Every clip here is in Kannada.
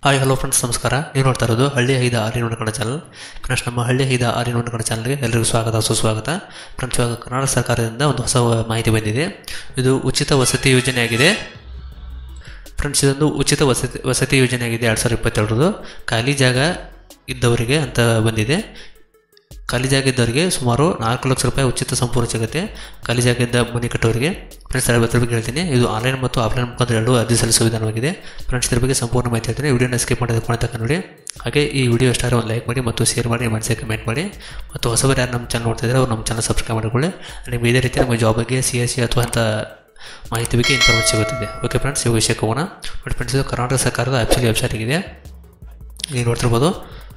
ಹಾಯ್ ಹಲೋ ಫ್ರೆಂಡ್ಸ್ ನಮಸ್ಕಾರ ನೀವು ನೋಡ್ತಾ ಇರೋದು ಹಳ್ಳಿ ಐದ ಆರ್ಯ ಕನ್ನಡ ಚಾನಲ್ ಫ್ರೆಂಡ್ಸ್ ನಮ್ಮ ಹಳ್ಳಿ ಐದ ಆರ್ಯ ಕನ್ನಡ ಚಾನಲ್ಗೆ ಎಲ್ಲರಿಗೂ ಸ್ವಾಗತ ಸುಸ್ವಾಗತ ಫ್ರೆಂಡ್ಸ್ ಇವಾಗ ಕರ್ನಾಟಕ ಸರ್ಕಾರದಿಂದ ಒಂದು ಹೊಸ ಮಾಹಿತಿ ಬಂದಿದೆ ಇದು ಉಚಿತ ವಸತಿ ಯೋಜನೆಯಾಗಿದೆ ಫ್ರೆಂಡ್ಸ್ ಇದೊಂದು ಉಚಿತ ವಸತಿ ವಸತಿ ಯೋಜನೆಯಾಗಿದೆ ಎರಡು ಸಾವಿರದ ಇಪ್ಪತ್ತೆರಡರದು ಖಾಲಿ ಜಾಗ ಇದ್ದವರಿಗೆ ಅಂತ ಬಂದಿದೆ ಖಾಲಿ ಜಾಗ ಇದ್ದವರಿಗೆ ಸುಮಾರು ನಾಲ್ಕು ಲಕ್ಷ ರೂಪಾಯಿ ಉಚಿತ ಸಂಪೂರ್ಣ ಸಿಗುತ್ತೆ ಖಾಲಿ ಜಾಗ ಇದ್ದ ಮನೆ ಕಟ್ಟೋರಿಗೆ ಫ್ರೆಂಡ್ಸ್ ಅದ್ರ ಬಗ್ಗೆ ಹೇಳ್ತೀನಿ ಇದು ಆನ್ಲೈನ್ ಮತ್ತು ಆಫ್ಲೈನ್ ಮುಖಾಂತರ ಎರಡು ಅರ್ಜಿ ಸಲ್ಲಿಸುವ ವಿಧಾನವಾಗಿದೆ ಫ್ರೆಂಡ್ಸ್ ಇದ್ರ ಬಗ್ಗೆ ಸಂಪೂರ್ಣ ಮಾಹಿತಿ ಹೇಳ್ತೀನಿ ವಿಡಿಯೋನ ಸ್ಕಿಪ್ ಮಾಡೋದು ಕೊನೆ ನೋಡಿ ಹಾಗೆ ಈ ವಿಡಿಯೋ ಇಷ್ಟ ಒಂದು ಲೈಕ್ ಮಾಡಿ ಮತ್ತು ಶೇರ್ ಮಾಡಿ ಮಾಡಿಸಿ ಕಮೆಂಟ್ ಮಾಡಿ ಮತ್ತು ಹೊಸಬರು ಯಾರು ನಮ್ಮ ಚಾನಲ್ ನೋಡ್ತಿದ್ದಾರೆ ಅವ್ರು ನಮ್ಮ ಚಾನಲ್ ಸಬ್ಸ್ಕ್ರೈಬ್ ಮಾಡಿಕೊಳ್ಳಿ ನಿಮಗೆ ಇದೇ ರೀತಿ ನಮ್ಮ ಜಾಬ್ ಬಗ್ಗೆ ಸಿ ಎಸ್ ಸಿ ಅಥವಾ ಅಂತ ಮಾಹಿತಿ ಬಗ್ಗೆ ಇನ್ಫಾರ್ಮೇಷನ್ ಸಿಗುತ್ತದೆ ಓಕೆ ಫ್ರೆಂಡ್ಸ್ ಈ ವಿಷಯಕ್ಕೆ ಹೋಗೋಣ ಬಟ್ ಫ್ರೆಂಡ್ಸ್ ಇದು ಕರ್ನಾಟಕ ಸರ್ಕಾರದ ಆ್ಯಕ್ಚುಲಿ ವೆಬ್ಸೈಟ್ ಆಗಿದೆ ನೀವು ನೋಡ್ತಿರ್ಬೋದು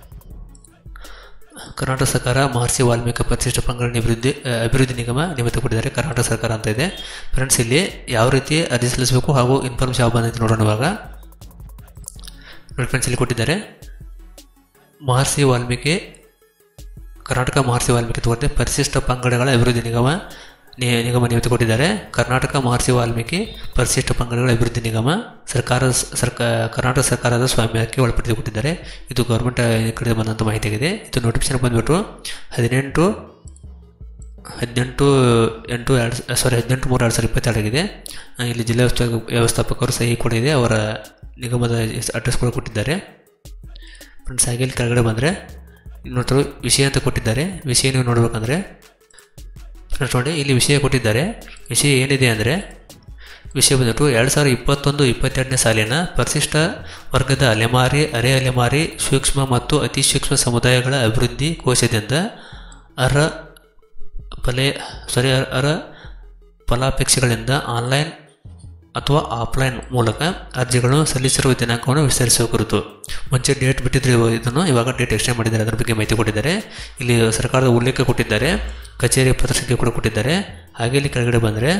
ಕರ್ನಾಟಕ ಸರ್ಕಾರ ಮಹರ್ಷಿ ವಾಲ್ಮೀಕಿ ಪರಿಶಿಷ್ಟ ಪಂಗಡ ಅಭಿವೃದ್ಧಿ ಆ, ಅಭಿವೃದ್ಧಿ ನಿಗಮ ನೇಮಿತಗೊಂಡಿದ್ದಾರೆ ಕರ್ನಾಟಕ ಸರ್ಕಾರ ಅಂತ ಇದೆ ಫ್ರೆಂಡ್ಸ್ ಇಲ್ಲಿ ಯಾವ ರೀತಿ ಅರ್ಜಿ ಸಲ್ಲಿಸಬೇಕು ಹಾಗೂ ಇನ್ಫಾರ್ಮೇಷನ್ ಯಾವ ಬಂದೈತೆ ನೋಡೋಣ ಇವಾಗ ನೋಡಿ ಫ್ರೆಂಡ್ಸ್ ಇಲ್ಲಿ ಕೊಟ್ಟಿದ್ದಾರೆ ಮಹರ್ಷಿ ವಾಲ್ಮೀಕಿ ಕರ್ನಾಟಕ ಮಹರ್ಷಿ ವಾಲ್ಮೀಕಿ ತಗೊಳ್ತೆ ಪರಿಶಿಷ್ಟ ಪಂಗಡಗಳ ಅಭಿವೃದ್ಧಿ ನಿಗಮ ನಿ- ನಿಗಮ ನೇಮಿತ ಕೊಟ್ಟಿದ್ದಾರೆ ಕರ್ನಾಟಕ ಮಹರ್ಷಿ ವಾಲ್ಮೀಕಿ ಪರಿಶಿಷ್ಟ ಪಂಗಡಗಳ ಅಭಿವೃದ್ಧಿ ನಿಗಮ ಸರ್ಕಾರ ಸರ್ಕಾರ ಕರ್ನಾಟಕ ಸರ್ಕಾರದ ಸ್ವಾಮ್ಯಕ್ಕೆ ಒಳಪಡಿಸಿಕೊಟ್ಟಿದ್ದಾರೆ ಇದು ಗೌರ್ಮೆಂಟ್ ಕಡೆ ಬಂದಂಥ ಮಾಹಿತಿ ಆಗಿದೆ ಇದು ನೋಟಿಫಿಕೇಶನ್ ಬಂದುಬಿಟ್ಟು ಹದಿನೆಂಟು ಹದಿನೆಂಟು ಎಂಟು ಎರಡು ಸಾರಿ ಹದಿನೆಂಟು ಮೂರು ಎರಡು ಸಾವಿರದ ಇಪ್ಪತ್ತೆರಡಾಗಿದೆ ಆ, ಇಲ್ಲಿ ಜಿಲ್ಲಾ ವ್ಯವಸ್ಥಾ- ವ್ಯವಸ್ಥಾಪಕರು ಸಹಿ ಕೂಡ ಇದೆ ಅವರ ನಿಗಮದ ಅಡ್ರೆಸ್ ಕೂಡ ಕೊಟ್ಟಿದ್ದಾರೆ ಫ್ರೆಂಡ್ಸ್ ಹಾಗೆ ಇಲ್ಲಿ ಕೆಳಗಡೆ ಬಂದರೆ ನೋಡ್ತಾರೆ ವಿಷಯ ಅಂತ ಕೊಟ್ಟಿದ್ದಾರೆ ವಿಷಯ ನೀವು ನೋಡಬೇಕಂದ್ರೆ ಫ್ರೆಂಡ್ಸ್ ನೋಡಿ ಇಲ್ಲಿ ವಿಷಯ ಕೊಟ್ಟಿದ್ದಾರೆ ವಿಷಯ ಏನಿದೆ ಅಂದರೆ ವಿಷಯ ಬಂದ್ಬಿಟ್ಟು ಎರಡು ಸಾವಿರದ ಇಪ್ಪತ್ತೊಂದು ಇಪ್ಪತ್ತೆರಡನೇ ಸಾಲಿನ ಪರಿಶಿಷ್ಟ ವರ್ಗದ ಅಲೆಮಾರಿ ಅರೆ ಅಲೆಮಾರಿ ಸೂಕ್ಷ್ಮ ಮತ್ತು ಅತಿ ಸೂಕ್ಷ್ಮ ಸಮುದಾಯಗಳ ಅಭಿವೃದ್ಧಿ ಕೋಶದಿಂದ ಅರ್ಹ ಫಲೆ ಸಾರಿ ಅರ್ಹ ಫಲಾಪೇಕ್ಷೆಗಳಿಂದ ಆನ್ಲೈನ್ ಅಥವಾ ಆಫ್ಲೈನ್ ಮೂಲಕ ಅರ್ಜಿಗಳನ್ನು ಸಲ್ಲಿಸಿರುವ ದಿನಾಂಕವನ್ನು ವಿಸ್ತರಿಸುವ ಕುರಿತು ಮುಂಚೆ ಡೇಟ್ ಬಿಟ್ಟಿದ್ರೆ ಇವ- ಇದನ್ನು ಇವಾಗ ಡೇಟ್ ಎಕ್ಸ್ಟೆಂಡ್ ಮಾಡಿದ್ದಾರೆ ಅದರ ಬಗ್ಗೆ ಮಾಹಿತಿ ಕೊಟ್ಟಿದ್ದಾರೆ ಇಲ್ಲಿ ಸರ್ಕಾರದ ಉಲ್ಲೇಖ ಕೊಟ್ಟಿದ್ದಾರೆ ಕಚೇರಿ ಪತ್ರ ಸಂಖ್ಯೆ ಕೂಡ ಕೊಟ್ಟಿದ್ದಾರೆ ಹಾಗೆ ಇಲ್ಲಿ ಕೆಳಗಡೆ ಬಂದರೆ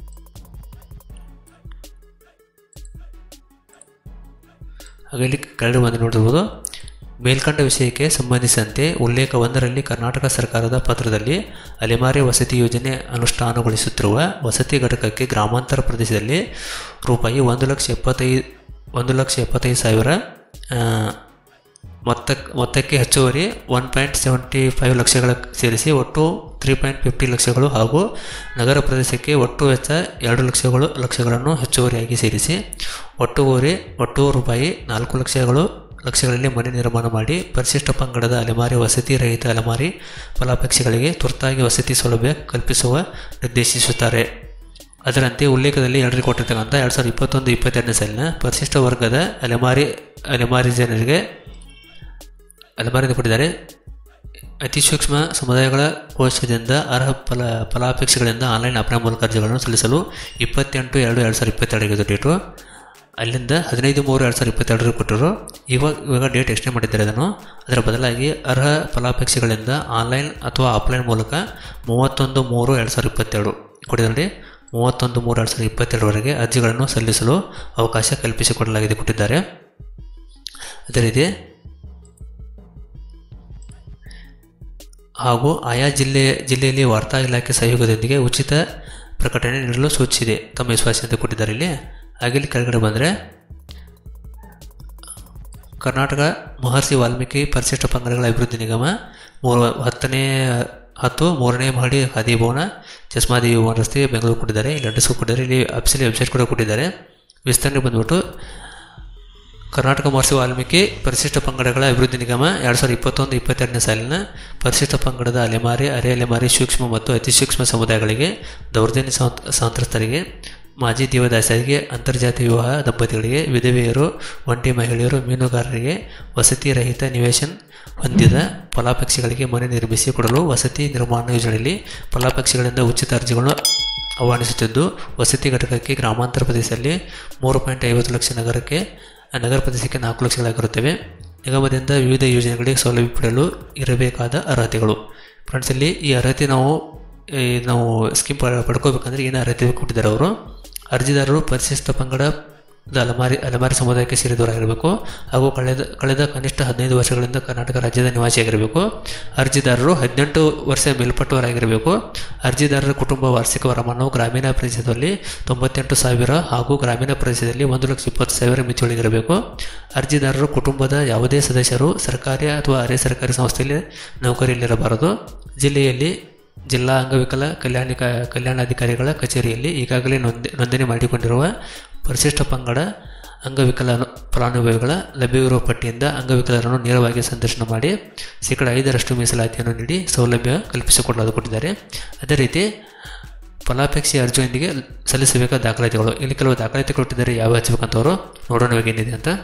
ಹಾಗೆ ಇಲ್ಲಿ ಕೆಳಗಡೆ ಬಂದು ನೋಡಿರ್ಬೋದು ಮೇಲ್ಕಂಡ ವಿಷಯಕ್ಕೆ ಸಂಬಂಧಿಸಿದಂತೆ ಉಲ್ಲೇಖ ಒಂದರಲ್ಲಿ ಕರ್ನಾಟಕ ಸರ್ಕಾರದ ಪತ್ರದಲ್ಲಿ ಅಲೆಮಾರಿ ವಸತಿ ಯೋಜನೆ ಅನುಷ್ಠಾನಗೊಳಿಸುತ್ತಿರುವ ವಸತಿ ಘಟಕಕ್ಕೆ ಗ್ರಾಮಾಂತರ ಪ್ರದೇಶದಲ್ಲಿ ರೂಪಾಯಿ ಒಂದು ಲಕ್ಷ ಎಪ್ಪತ್ತೈದು ಒಂದು ಲಕ್ಷ ಎಪ್ಪತ್ತೈದು ಸಾವಿರ ಆ, ಮೊತ್ತ ಮೊತ್ತಕ್ಕೆ ಹೆಚ್ಚುವರಿ ಒನ್ ಪಾಯಿಂಟ್ ಸೆವೆಂಟಿ ಫೈವ್ ಲಕ್ಷಗಳ ಸೇರಿಸಿ ಒಟ್ಟು ತ್ರೀ ಪಾಯಿಂಟ್ ಫಿಫ್ಟಿ ಲಕ್ಷಗಳು ಹಾಗೂ ನಗರ ಪ್ರದೇಶಕ್ಕೆ ಒಟ್ಟು ವೆಚ್ಚ ಎರಡು ಲಕ್ಷಗಳು ಲಕ್ಷಗಳನ್ನು ಹೆಚ್ಚುವರಿಯಾಗಿ ಸೇರಿಸಿ ಒಟ್ಟುಗೂರಿ ಒಟ್ಟು ರೂಪಾಯಿ ನಾಲ್ಕು ಲಕ್ಷಗಳು ಲಕ್ಷಗಳಲ್ಲಿ ಮನೆ ನಿರ್ಮಾಣ ಮಾಡಿ ಪರಿಶಿಷ್ಟ ಪಂಗಡದ ಅಲೆಮಾರಿ ವಸತಿ ರಹಿತ ಅಲೆಮಾರಿ ಫಲಾಪೇಕ್ಷೆಗಳಿಗೆ ತುರ್ತಾಗಿ ವಸತಿ ಸೌಲಭ್ಯ ಕಲ್ಪಿಸುವ ನಿರ್ದೇಶಿಸುತ್ತಾರೆ ಅದರಂತೆ ಉಲ್ಲೇಖದಲ್ಲಿ ಎರಡರಲ್ಲಿ ಕೊಟ್ಟಿರ್ತಕ್ಕಂಥ ಎರಡು ಸಾವಿರದ ಇಪ್ಪತ್ತೊಂದು ಇಪ್ಪತ್ತೆರಡನೇ ಸಾಲಿನ ಪರಿಶಿಷ್ಟ ವರ್ಗದ ಅಲೆಮಾರಿ ಅಲೆಮಾರಿ ಜನರಿಗೆ ಅಲೆಮಾರಿಯಿಂದ ಕೊಟ್ಟಿದ್ದಾರೆ ಅತಿ ಸೂಕ್ಷ್ಮ ಸಮುದಾಯಗಳ ಕೋಶದಿಂದ ಅರ್ಹ ಫಲ ಫಲಾಪೇಕ್ಷೆಗಳಿಂದ ಆನ್ಲೈನ್ ಅಪ್ಲೈ ಮೂಲಕ ಅರ್ಜಿಗಳನ್ನು ಸಲ್ಲಿಸಲು ಇಪ್ಪತ್ತೆಂಟು ಎರಡು ಎರಡು ಸಾವಿರದ ಇಪ್ಪತ್ತೆರಡಕ್ಕೆ ಡೇಟು ಅಲ್ಲಿಂದ ಹದಿನೈದು ಮೂರು ಎರಡು ಸಾವಿರದ ಇಪ್ಪತ್ತೆರಡರಲ್ಲಿ ಕೊಟ್ಟರು ಇವಾಗ ಇವಾಗ ಡೇಟ್ ಎಕ್ಸ್ಟೆಂಡ್ ಮಾಡಿದ್ದಾರೆ ಅದನ್ನು ಅದರ ಬದಲಾಗಿ ಅರ್ಹ ಫಲಾಪೇಕ್ಷೆಗಳಿಂದ ಆನ್ಲೈನ್ ಅಥವಾ ಆಫ್ಲೈನ್ ಮೂಲಕ ಮೂವತ್ತೊಂದು ಮೂರು ಎರಡು ಸಾವಿರದ ಇಪ್ಪತ್ತೆರಡು ಕೊಟ್ಟಿದ್ದಾರೆ ಮೂವತ್ತೊಂದು ಮೂರು ಎರಡು ಸಾವಿರದ ಇಪ್ಪತ್ತೆರಡರವರೆಗೆ ಅರ್ಜಿಗಳನ್ನು ಸಲ್ಲಿಸಲು ಅವಕಾಶ ಕಲ್ಪಿಸಿಕೊಡಲಾಗಿದೆ ಕೊಟ್ಟಿದ್ದಾರೆ ಅದೇ ರೀತಿ ಹಾಗೂ ಆಯಾ ಜಿಲ್ಲೆ ಜಿಲ್ಲೆಯಲ್ಲಿ ವಾರ್ತಾ ಇಲಾಖೆ ಸಹಯೋಗದೊಂದಿಗೆ ಉಚಿತ ಪ್ರಕಟಣೆ ನೀಡಲು ಸೂಚಿಸಿದೆ ತಮ್ಮ ವಿಶ್ವಾಸ ಅಂತ ಕೊಟ್ಟಿದ್ದಾರೆ ಇಲ್ಲಿ ಹಾಗೆ ಇಲ್ಲಿ ಕೆಳಗಡೆ ಬಂದರೆ ಕರ್ನಾಟಕ ಮಹರ್ಷಿ ವಾಲ್ಮೀಕಿ ಪರಿಶಿಷ್ಟ ಪಂಗಡಗಳ ಅಭಿವೃದ್ಧಿ ನಿಗಮ ಮೂರು ಹತ್ತನೇ ಹತ್ತು ಮೂರನೇ ಮಹಡಿ ಖಾದಿ ಭವನ ಚಸ್ಮಾದೇವಿ ಭವನ ರಸ್ತೆ ಬೆಂಗಳೂರು ಕೊಟ್ಟಿದ್ದಾರೆ ಇಲ್ಲಿ ಅಡ್ರೆಸ್ ಕೊಟ್ಟಿದ್ದಾರೆ ಇಲ್ಲಿ ಅಫಿಸಿಯಲ್ ವೆಬ್ಸೈಟ್ ಕೂಡ ಕೊಟ್ಟಿದ್ದಾರೆ ವಿಸ್ತರಣೆ ಬಂದ್ಬಿಟ್ಟು ಕರ್ನಾಟಕ ಮಹರ್ಷಿ ವಾಲ್ಮೀಕಿ ಪರಿಶಿಷ್ಟ ಪಂಗಡಗಳ ಅಭಿವೃದ್ಧಿ ನಿಗಮ ಎರಡು ಸಾವಿರದ ಇಪ್ಪತ್ತೊಂದು ಇಪ್ಪತ್ತೆರಡನೇ ಸಾಲಿನ ಪರಿಶಿಷ್ಟ ಪಂಗಡದ ಅಲೆಮಾರಿ ಅರೆ ಅಲೆಮಾರಿ ಸೂಕ್ಷ್ಮ ಮತ್ತು ಅತಿ ಸೂಕ್ಷ್ಮ ಸಮುದಾಯಗಳಿಗೆ ದೌರ್ಜನ್ಯ ಸಾಂತ್- ಸಂತ್ರಸ್ತರಿಗೆ ಮಾಜಿ ದೇವದಾಸರಿಗೆ ಅಂತರ್ಜಾತಿ ವಿವಾಹ ದಂಪತಿಗಳಿಗೆ ವಿಧವೆಯರು ಒಂಟಿ ಮಹಿಳೆಯರು ಮೀನುಗಾರರಿಗೆ ವಸತಿ ರಹಿತ ನಿವೇಶನ್ ಹೊಂದಿದ ಫಲಾಪೇಕ್ಷೆಗಳಿಗೆ ಮನೆ ನಿರ್ಮಿಸಿ ಕೊಡಲು ವಸತಿ ನಿರ್ಮಾಣ ಯೋಜನೆಯಲ್ಲಿ ಫಲಾಪೇಕ್ಷೆಗಳಿಂದ ಉಚಿತ ಅರ್ಜಿಗಳನ್ನು ಆಹ್ವಾನಿಸುತ್ತಿದ್ದು ವಸತಿ ಘಟಕಕ್ಕೆ ಗ್ರಾಮಾಂತರ ಪ್ರದೇಶದಲ್ಲಿ ಮೂರು ಪಾಯಿಂಟ್ ಐವತ್ತು ಲಕ್ಷ ನಗರಕ್ಕೆ ನಗರ ಪ್ರದೇಶಕ್ಕೆ ನಾಲ್ಕು ಲಕ್ಷಗಳಾಗಿರುತ್ತವೆ ನಿಗಮದಿಂದ ವಿವಿಧ ಯೋಜನೆಗಳಿಗೆ ಸೌಲಭ್ಯ ಪಡೆಯಲು ಇರಬೇಕಾದ ಅರ್ಹತೆಗಳು ಫ್ರೆಂಡ್ಸ್ ಇಲ್ಲಿ ಈ ಅರ್ಹತೆ ನಾವು ಈ ನಾವು ಸ್ಕೀಮ್ ಪಡ್ಕೋಬೇಕಂದ್ರೆ ಏನು ಅರ್ಹತೆ ಕೊಟ್ಟಿದ್ದಾರೆ ಅವರು ಅರ್ಜಿದಾರರು ಪರಿಶಿಷ್ಟ ಪಂಗಡ ಇದು ಅಲಮಾರಿ ಅಲಮಾರಿ ಸಮುದಾಯಕ್ಕೆ ಸೇರಿದವರಾಗಿರಬೇಕು ಹಾಗೂ ಕಳೆದ ಕಳೆದ ಕನಿಷ್ಠ ಹದಿನೈದು ವರ್ಷಗಳಿಂದ ಕರ್ನಾಟಕ ರಾಜ್ಯದ ನಿವಾಸಿಯಾಗಿರಬೇಕು ಅರ್ಜಿದಾರರು ಹದಿನೆಂಟು ವರ್ಷ ಮೇಲ್ಪಟ್ಟವರಾಗಿರಬೇಕು ಅರ್ಜಿದಾರರ ಕುಟುಂಬ ವಾರ್ಷಿಕ ವರಮಾನವು ಗ್ರಾಮೀಣ ಪ್ರದೇಶದಲ್ಲಿ ತೊಂಬತ್ತೆಂಟು ಸಾವಿರ ಹಾಗೂ ಗ್ರಾಮೀಣ ಪ್ರದೇಶದಲ್ಲಿ ಒಂದು ಲಕ್ಷ ಇಪ್ಪತ್ತು ಸಾವಿರ ಮಿತಿಯೊಳಗಿರಬೇಕು ಅರ್ಜಿದಾರರು ಕುಟುಂಬದ ಯಾವುದೇ ಸದಸ್ಯರು ಸರ್ಕಾರಿ ಅಥವಾ ಅರೆ ಸರ್ಕಾರಿ ಸಂಸ್ಥೆಯಲ್ಲಿ ನೌಕರಿಯಲ್ಲಿರಬಾರದು ಜಿಲ್ಲೆಯಲ್ಲಿ ಜಿಲ್ಲಾ ಅಂಗವಿಕಲ ಕಲ್ಯಾಣ ಕಲ್ಯಾಣಾಧಿಕಾರಿಗಳ ಕಚೇರಿಯಲ್ಲಿ ಈಗಾಗಲೇ ನೋಂದ ನೋಂದಣಿ ಮಾಡಿಕೊಂಡಿರುವ ಪರಿಶಿಷ್ಟ ಪಂಗಡ ಅಂಗವಿಕಲ ಫಲಾನುಭವಿಗಳ ಲಭ್ಯವಿರುವ ಪಟ್ಟಿಯಿಂದ ಅಂಗವಿಕಲರನ್ನು ನೇರವಾಗಿ ಸಂದರ್ಶನ ಮಾಡಿ ಶೇಕಡ ಐದರಷ್ಟು ಮೀಸಲಾತಿಯನ್ನು ನೀಡಿ ಸೌಲಭ್ಯ ಕಲ್ಪಿಸಿಕೊಡಲಾದ ಕೊಟ್ಟಿದ್ದಾರೆ ಅದೇ ರೀತಿ ಫಲಾಪೇಕ್ಷೆ ಅರ್ಜಿಯೊಂದಿಗೆ ಸಲ್ಲಿಸಬೇಕಾದ ದಾಖಲಾತಿಗಳು ಇಲ್ಲಿ ಕೆಲವು ದಾಖಲಾತಿ ಕೊಟ್ಟಿದ್ದಾರೆ ಯಾವ ಹಚ್ಚಬೇಕಂತವರು ನೋಡೋಣ ಇವಾಗ ಏನಿದೆ ಅಂತ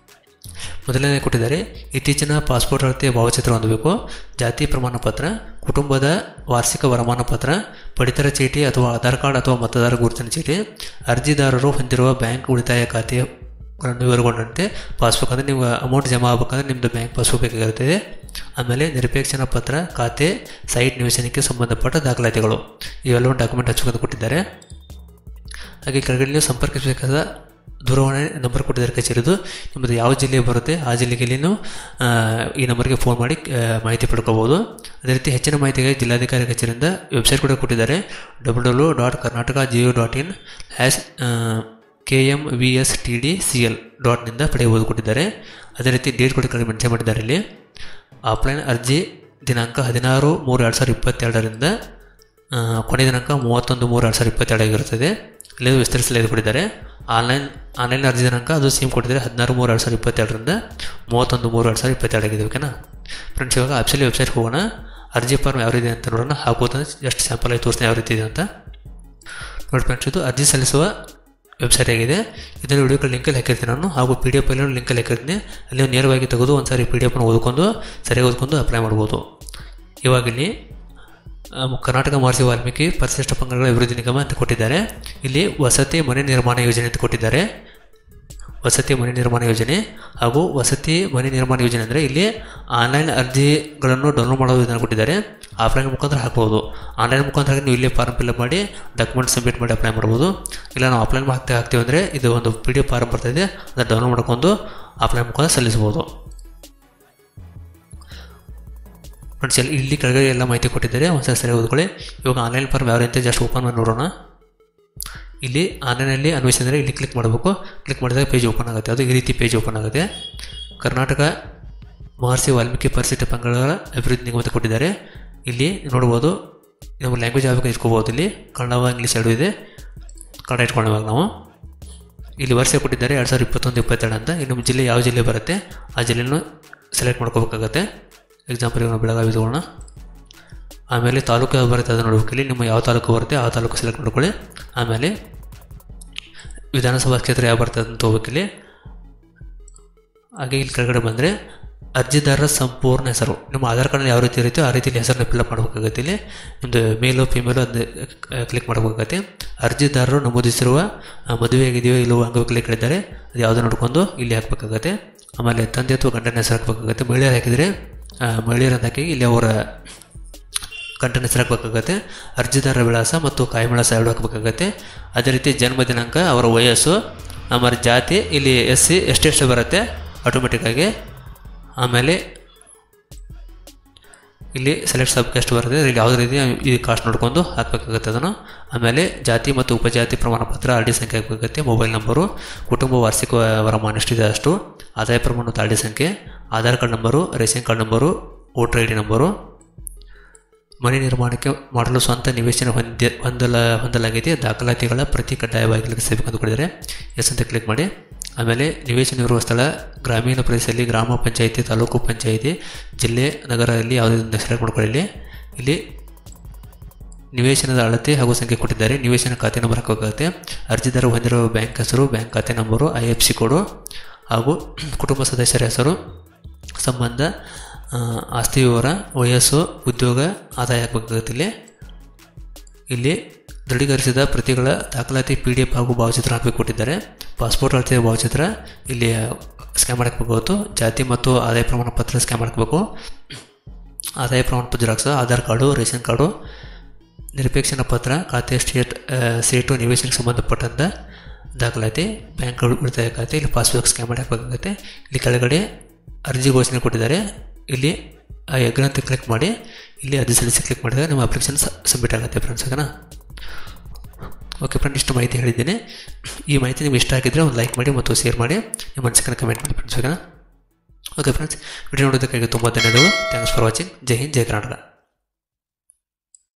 ಮೊದಲನೇ ಕೊಟ್ಟಿದ್ದಾರೆ ಇತ್ತೀಚಿನ ಪಾಸ್ಪೋರ್ಟ್ ಅಳತೆಯ ಭಾವಚಿತ್ರ ಹೊಂದಬೇಕು ಜಾತಿ ಪ್ರಮಾಣ ಪತ್ರ ಕುಟುಂಬದ ವಾರ್ಷಿಕ ವರಮಾನ ಪತ್ರ ಪಡಿತರ ಚೀಟಿ ಅಥವಾ ಆಧಾರ್ ಕಾರ್ಡ್ ಅಥವಾ ಮತದಾರ ಗುರುತಿನ ಚೀಟಿ ಅರ್ಜಿದಾರರು ಹೊಂದಿರುವ ಬ್ಯಾಂಕ್ ಉಳಿತಾಯ ಖಾತೆಗಳನ್ನು ವಿವರಗೊಂಡಂತೆ ಪಾಸ್ಬುಕ್ ಅಂದರೆ ನೀವು ಅಮೌಂಟ್ ಜಮಾ ಆಗಬೇಕಂದ್ರೆ ನಿಮ್ಮದು ಬ್ಯಾಂಕ್ ಪಾಸ್ಬುಕ್ ಬೇಕಾಗಿರ್ತದೆ ಆಮೇಲೆ ನಿರಪೇಕ್ಷಣ ಪತ್ರ ಖಾತೆ ಸೈಟ್ ನಿವೇಶನಕ್ಕೆ ಸಂಬಂಧಪಟ್ಟ ದಾಖಲಾತಿಗಳು ಇವೆಲ್ಲವೂ ಡಾಕ್ಯುಮೆಂಟ್ ಹಚ್ಕೊಂಡು ಕೊಟ್ಟಿದ್ದಾರೆ ಹಾಗೆ ಕೆಳಗಡೆ ನೀವು ಸಂಪರ್ಕಿಸಬೇಕಾದ ದೂರವಾಣಿ ನಂಬರ್ ಕೊಟ್ಟಿದ್ದಾರೆ ಕಚೇರಿದು ನಿಮ್ಮದು ಯಾವ ಜಿಲ್ಲೆ ಬರುತ್ತೆ ಆ ಜಿಲ್ಲೆಗೆ ನೀವು ಆ, ಈ ನಂಬರ್ಗೆ ಫೋನ್ ಮಾಡಿ ಆ, ಮಾಹಿತಿ ಪಡ್ಕೋಬೋದು ಅದೇ ರೀತಿ ಹೆಚ್ಚಿನ ಮಾಹಿತಿಗೆ ಜಿಲ್ಲಾಧಿಕಾರಿ ಕಚೇರಿಯಿಂದ ವೆಬ್ಸೈಟ್ ಕೂಡ ಕೊಟ್ಟಿದ್ದಾರೆ ಡಬ್ಲ್ಯೂ ಡಬ್ಲ್ಯೂ ಡಾಟ್ ಕರ್ನಾಟಕ ಜಿಯೋ dot in hash K M V S T D C L ಡಾಟ್ನಿಂದ ಪಡೆಯಬಹುದು ಕೊಟ್ಟಿದ್ದಾರೆ ಅದೇ ರೀತಿ ಡೇಟ್ ಕೂಡ ಕಡೆ ಮೆನ್ಷನ್ ಮಾಡಿದ್ದಾರೆ ಇಲ್ಲಿ ಆಫ್ಲೈನ್ ಅರ್ಜಿ ದಿನಾಂಕ ಹದಿನಾರು ಮೂರು ಎರಡು ಸಾವಿರದ ಇಪ್ಪತ್ತೆರಡರಿಂದ ಆ, ಕೊನೆಯ ದಿನಾಂಕ ಮೂವತ್ತೊಂದು ಮೂರು ಎರಡು ಸಾವಿರದ ಇಪ್ಪತ್ತೆರಡಾಗಿರುತ್ತದೆ ಇಲ್ಲಿ ವಿಸ್ತರಿಸಲು ಕೊಟ್ಟಿದ್ದಾರೆ ಆನ್ಲೈನ್ ಆನ್ಲೈನ್ ಅರ್ಜಿ ದಿನಾಂಕ ಅದು ಸೇಮ್ ಕೊಟ್ಟಿದ್ದಾರೆ ಹದಿನಾರು ಮೂರು ಎರಡು ಸಾವಿರದ ಇಪ್ಪತ್ತೆರಡರಿಂದ ಮೂವತ್ತೊಂದು ಮೂರು ಎರಡು ಸಾವಿರದ ಇಪ್ಪತ್ತೆರಡಾಗಿದೆ ಓಕೆನಾ ಫ್ರೆಂಡ್ಸ್ ಇವಾಗ ಆಪ್ಷಲಿ ವೆಬ್ಸೈಟ್ಗೆ ಹೋಗೋಣ ಅರ್ಜಿ ಫಾರ್ಮ್ ಯಾವ ರೀತಿ ಅಂತ ನೋಡೋಣ ಹಾಕೋತ ಎಷ್ಟು ಸ್ಯಾಂಪಲ್ ಆಗಿ ತೋರಿಸ್ತೀನಿ ಯಾವ ರೀತಿ ಇದೆ ಅಂತ ನೋಡಿ ಫ್ರೆಂಡ್ಸ್ ಇದು ಅರ್ಜಿ ಸಲ್ಲಿಸುವ ವೆಬ್ಸೈಟ್ ಆಗಿದೆ ಇದನ್ನು ವಿಡಿಯೋ ಲಿಂಕಲ್ಲಿ ಹಾಕಿರ್ತೀನಿ ನಾನು ಹಾಗೂ ಪಿ ಡಿ ಎಫ್ ಅಲ್ಲಿ ಲಿಂಕಲ್ಲಿ ಹಾಕಿರ್ತೀನಿ ಅಲ್ಲಿ ನೀವು ನೇರವಾಗಿ ತೆಗೆದು ಒಂದು ಸಾರಿ ಪಿ ಡಿ ಎಫ್ನ ಓದ್ಕೊಂಡು ಸರಿಯಾಗಿ ಓದ್ಕೊಂಡು ಅಪ್ಲೈ ಮಾಡ್ಬೋದು ಇವಾಗ ಇಲ್ಲಿ ಆ, ಕರ್ನಾಟಕ ಮಹರ್ಷಿ ವಾಲ್ಮೀಕಿ ಪರಿಶಿಷ್ಟ ಪಂಗಡಗಳ ಅಭಿವೃದ್ಧಿ ನಿಗಮ ಅಂತ ಕೊಟ್ಟಿದ್ದಾರೆ ಇಲ್ಲಿ ವಸತಿ ಮನೆ ನಿರ್ಮಾಣ ಯೋಜನೆ ಅಂತ ಕೊಟ್ಟಿದ್ದಾರೆ ವಸತಿ ಮನೆ ನಿರ್ಮಾಣ ಯೋಜನೆ ಹಾಗೂ ವಸತಿ ಮನೆ ನಿರ್ಮಾಣ ಯೋಜನೆ ಅಂದರೆ ಇಲ್ಲಿ ಆನ್ಲೈನ್ ಅರ್ಜಿಗಳನ್ನು ಡೌನ್ಲೋಡ್ ಮಾಡೋ ವಿಧಾನ ಕೊಟ್ಟಿದ್ದಾರೆ ಆಫ್ಲೈನ್ ಮುಖಾಂತರ ಹಾಕ್ಬೋದು ಆನ್ಲೈನ್ ಮುಖಾಂತರ ನೀವು ಇಲ್ಲೇ ಫಾರ್ಮ್ ಫಿಲ್ಅಪ್ ಮಾಡಿ ಡಾಕ್ಯುಮೆಂಟ್ ಸಬ್ಮಿಟ್ ಮಾಡಿ ಅಪ್ಲೈ ಮಾಡ್ಬೋದು ಇಲ್ಲ ನಾವು ಆಫ್ಲೈನ್ ಹಾಕ್ತಾ ಹಾಕ್ತೀವಿ ಅಂದರೆ ಇದು ಒಂದು ಪಿ ಡಿ ಎಫ್ ಫಾರ್ಮ್ ಬರ್ತಾಯಿದೆ ಅದನ್ನು ಡೌನ್ಲೋಡ್ ಮಾಡ್ಕೊಂಡು ಆಫ್ಲೈನ್ ಮುಖಾಂತರ ಸಲ್ಲಿಸ್ಬೋದು ಫ್ರೆಂಡ್ಸ್ ಇಲ್ಲಿ ಇಲ್ಲಿ ಕೆಳಗಡೆ ಎಲ್ಲ ಮಾಹಿತಿ ಕೊಟ್ಟಿದ್ದಾರೆ ಒಂದ್ಸಲ ಸರಿ ಓದ್ಕೊಳ್ಳಿ ಇವಾಗ ಆನ್ಲೈನ್ ಫಾರ್ಮ್ ಯಾವ ರೀತಿ ಜಸ್ಟ್ ಓಪನ್ ಮಾಡಿ ನೋಡೋಣ ಇಲ್ಲಿ ಆನ್ಲೈನಲ್ಲಿ ಅನ್ವೇಷಿಸಿದರೆ ಇಲ್ಲಿ ಕ್ಲಿಕ್ ಮಾಡಬೇಕು ಕ್ಲಿಕ್ ಮಾಡಿದಾಗ ಪೇಜ್ ಓಪನ್ ಆಗುತ್ತೆ ಅದು ಈ ರೀತಿ ಪೇಜ್ ಓಪನ್ ಆಗುತ್ತೆ ಕರ್ನಾಟಕ ಮಹರ್ಷಿ ವಾಲ್ಮೀಕಿ ಪರಿಶಿಷ್ಟ ಪಂಗಡಗಳ ಅಭಿವೃದ್ಧಿ ನಿಗಮ ಅಂತ ಕೊಟ್ಟಿದ್ದಾರೆ ಇಲ್ಲಿ ನೋಡ್ಬೋದು ನಮ್ಮ ಲ್ಯಾಂಗ್ವೇಜ್ ಆಗಬೇಕು ಇಟ್ಕೋಬೋದು ಇಲ್ಲಿ ಕನ್ನಡ ಇಂಗ್ಲೀಷ್ ಎರಡು ಇದೆ ಕನ್ನಡ ಇಟ್ಕೊಂಡು ಇವಾಗ ನಾವು ಇಲ್ಲಿ ವರ್ಷ ಕೊಟ್ಟಿದ್ದಾರೆ ಎರಡು ಸಾವಿರದ ಇಪ್ಪತ್ತೊಂದು ಇಪ್ಪತ್ತೆರಡು ಅಂತ ಇನ್ನು ನಮ್ಮ ಜಿಲ್ಲೆ ಯಾವ ಜಿಲ್ಲೆ ಬರುತ್ತೆ ಆ ಜಿಲ್ಲೆನೂ ಸೆಲೆಕ್ಟ್ ಮಾಡ್ಕೋಬೇಕಾಗತ್ತೆ ಎಕ್ಸಾಂಪಲ್ ನಾವು ಬೆಳಗಾವಿ ತಗೋಣ ಆಮೇಲೆ ತಾಲೂಕು ಯಾವ್ದು ಬರುತ್ತೆ ಅದನ್ನು ನೋಡ್ಬೇಕು ಇಲ್ಲಿ ನಿಮ್ಮ ಯಾವ ತಾಲೂಕು ಬರುತ್ತೆ ಆ ತಾಲೂಕು ಸೆಲೆಕ್ಟ್ ಮಾಡ್ಕೊಳ್ಳಿ ಆಮೇಲೆ ವಿಧಾನಸಭಾ ಕ್ಷೇತ್ರ ಯಾವ ಬರ್ತದೆ ಅಂತ ಹೋಗ್ಬೇಕಿಲ್ಲಿ ಹಾಗೆ ಇಲ್ಲಿ ಕೆಳಗಡೆ ಬಂದರೆ ಅರ್ಜಿದಾರರ ಸಂಪೂರ್ಣ ಹೆಸರು ನಿಮ್ಮ ಆಧಾರ್ ಕಾರ್ಡ್ ಯಾವ ರೀತಿ ಇರುತ್ತೋ ಆ ರೀತಿಯಲ್ಲಿ ಹೆಸರನ್ನ ಫಿಲ್ಅಪ್ ಮಾಡಬೇಕಾಗತ್ತೆ ಇಲ್ಲಿ ನಿಮ್ಮದು ಮೇಲು ಫಿಮೇಲು ಅದು ಕ್ಲಿಕ್ ಮಾಡಬೇಕಾಗತ್ತೆ ಅರ್ಜಿದಾರರು ನಮೂದಿಸಿರುವ ಆ, ಮದುವೆ ಆಗಿದೆಯೋ ಇಲ್ಲವೋ ಅಂಗವಿಕಲ ಕೇಳಿದ್ದಾರೆ ಅದು ಯಾವುದೋ ನೋಡ್ಕೊಂಡು ಇಲ್ಲಿ ಹಾಕಬೇಕಾಗತ್ತೆ ಆಮೇಲೆ ತಂದೆ ಅಥವಾ ಗಂಡನ ಹೆಸರು ಹಾಕಬೇಕಾಗತ್ತೆ ಮಹಿಳೆಯರು ಹಾಕಿದರೆ ಆ, ಮಹಿಳೆಯರ ಅಂತ ಹಾಕಿ ಇಲ್ಲಿ ಅವರ ಗಂಟನ ಹೆಸರು ಹಾಕಬೇಕಾಗತ್ತೆ ಅರ್ಜಿದಾರರ ವಿಳಾಸ ಮತ್ತು ಕಾಯಿ ವಿಳಾಸ ಎರಡು ಹಾಕಬೇಕಾಗತ್ತೆ ಅದೇ ರೀತಿ ಜನ್ಮ ದಿನಾಂಕ ಅವರ ವಯಸ್ಸು ಆಮೇಲೆ ಜಾತಿ ಇಲ್ಲಿ ಎಸ್ ಸಿ ಎಷ್ಟೆಷ್ಟು ಬರುತ್ತೆ ಆಟೋಮೆಟಿಕ್ಕಾಗಿ ಆಮೇಲೆ ಇಲ್ಲಿ ಸೆಲೆಕ್ಟ್ ಸಬ್ ಎಷ್ಟು ಬರುತ್ತೆ ಇಲ್ಲಿ ಯಾವುದೇ ರೀತಿ ಈ ಕಾಸ್ಟ್ ನೋಡ್ಕೊಂಡು ಹಾಕಬೇಕಾಗುತ್ತೆ ಅದನ್ನು ಆಮೇಲೆ ಜಾತಿ ಮತ್ತು ಉಪಜಾತಿ ಪ್ರಮಾಣ ಪತ್ರ ಆರ್ ಡಿ ಸಂಖ್ಯೆ ಹಾಕಬೇಕಾಗುತ್ತೆ ಮೊಬೈಲ್ ನಂಬರು ಕುಟುಂಬ ವಾರ್ಷಿಕ ವರಮಾನ ಎಷ್ಟಿದೆ ಅಷ್ಟು ಆದಾಯ ಪ್ರಮಾಣ ಮತ್ತು ಆರ್ ಡಿ ಸಂಖ್ಯೆ Aadhaar card number ration card number voter I D number ಮನೆ ನಿರ್ಮಾಣಕ್ಕೆ ಮಾಡಲು ಸ್ವಂತ ನಿವೇಶನ ಹೊಂದಿ ಹೊಂದಲ ಹೊಂದಲಾಗಿದೆ ದಾಖಲಾತಿಗಳ ಪ್ರತಿ ಕಡ್ಡಾಯವಾಗಿ ಲಭಿಸಬೇಕಂತ ಕೊಟ್ಟಿದ್ದಾರೆ ಎಸ್ ಅಂತ ಕ್ಲಿಕ್ ಮಾಡಿ ಆಮೇಲೆ ನಿವೇಶನ ಇರುವ ಸ್ಥಳ ಗ್ರಾಮೀಣ ಪ್ರದೇಶದಲ್ಲಿ ಗ್ರಾಮ ಪಂಚಾಯಿತಿ ತಾಲೂಕು ಪಂಚಾಯಿತಿ ಜಿಲ್ಲೆ ನಗರದಲ್ಲಿ ಯಾವುದೇ ಸೆಲೆಕ್ಟ್ ಮಾಡ್ಕೊಳ್ಳಿ ಇಲ್ಲಿ ಇಲ್ಲಿ ನಿವೇಶನದ ಅಳತೆ ಹಾಗೂ ಸಂಖ್ಯೆ ಕೊಟ್ಟಿದ್ದಾರೆ ನಿವೇಶನ ಖಾತೆ ನಂಬರ್ ಹಾಕಬೇಕಾಗುತ್ತೆ ಅರ್ಜಿದಾರ ಹೊಂದಿರುವ ಬ್ಯಾಂಕ್ ಹೆಸರು ಬ್ಯಾಂಕ್ ಖಾತೆ number I F C code ಹಾಗೂ ಕುಟುಂಬ ಸದಸ್ಯರ ಹೆಸರು ಸಂಬಂಧ ಆ, ಆಸ್ತಿ ವಿವರ ವಯಸ್ಸು ಉದ್ಯೋಗ ಆದಾಯ ಹಾಕಬೇಕಾಗುತ್ತೆ ಇಲ್ಲಿ ಇಲ್ಲಿ ದೃಢೀಕರಿಸಿದ ಪ್ರತಿಗಳ ದಾಖಲಾತಿ ಪಿ ಡಿ ಎಫ್ ಹಾಗೂ ಭಾವಚಿತ್ರ ಹಾಕಬೇಕು ಕೊಟ್ಟಿದ್ದಾರೆ ಪಾಸ್ಪೋರ್ಟ್ ಅಳತೆಯ ಭಾವಚಿತ್ರ ಇಲ್ಲಿ ಸ್ಕ್ಯಾನ್ ಮಾಡಬೇಕಾಗುತ್ತೆ ಜಾತಿ ಮತ್ತು ಆದಾಯ ಪ್ರಮಾಣ ಪತ್ರ ಸ್ಕ್ಯಾನ್ ಮಾಡ್ಕೋಬೇಕು ಆದಾಯ ಪ್ರಮಾಣ ಪತ್ರ xerox Aadhaar card ration card ನಿರಪೇಕ್ಷಣ ಪತ್ರ ಖಾತೆ ಸ್ಟೇಟ್ ಆ, ಸೇಟು ನಿವೇಶನಕ್ಕೆ ಸಂಬಂಧಪಟ್ಟಂಥ ದಾಖಲಾತಿ ಬ್ಯಾಂಕ್ ಉಳಿತಾಯ ಖಾತೆ ಇಲ್ಲಿ ಪಾಸ್ಬುಕ್ ಸ್ಕ್ಯಾನ್ ಮಾಡಿ ಹಾಕಬೇಕಾಗುತ್ತೆ ಇಲ್ಲಿ ಕೆಳಗಡೆ ಅರ್ಜಿ ಘೋಷಣೆ ಕೊಟ್ಟಿದ್ದಾರೆ ಇಲ್ಲಿ ಆ ಎಗ್ರಂತ ಕ್ಲಿಕ್ ಮಾಡಿ ಇಲ್ಲಿ ಅರ್ಜಿ ಸಲ್ಲಿಸಿ ಕ್ಲಿಕ್ ಮಾಡಿದಾಗ ನಿಮ್ಮ ಅಪ್ಲಿಕೇಶನ್ ಸಬ್ಮಿಟ್ ಆಗುತ್ತೆ ಫ್ರೆಂಡ್ಸ್ ಓಕೆನಾ ಓಕೆ ಫ್ರೆಂಡ್ ಇಷ್ಟು ಮಾಹಿತಿ ಹೇಳಿದ್ದೀನಿ ಈ ಮಾಹಿತಿ ನಿಮ್ಗೆ ಇಷ್ಟ ಆಗಿದ್ದರೆ ಒಂದು ಲೈಕ್ ಮಾಡಿ ಮತ್ತು ಶೇರ್ ಮಾಡಿ ನಿಮ್ಮ ಮನಸ್ಸಿಗೆ ಕಮೆಂಟ್ ಮಾಡಿ ಫ್ರೆಂಡ್ಸ್ ಓಕೆನಾ ಓಕೆ ಫ್ರೆಂಡ್ಸ್ ವಿಡಿಯೋ ನೋಡೋದಕ್ಕಾಗಿ ತುಂಬ ಧನ್ಯವಾದಗಳು thanks for watching Jai Hind Jai Karnataka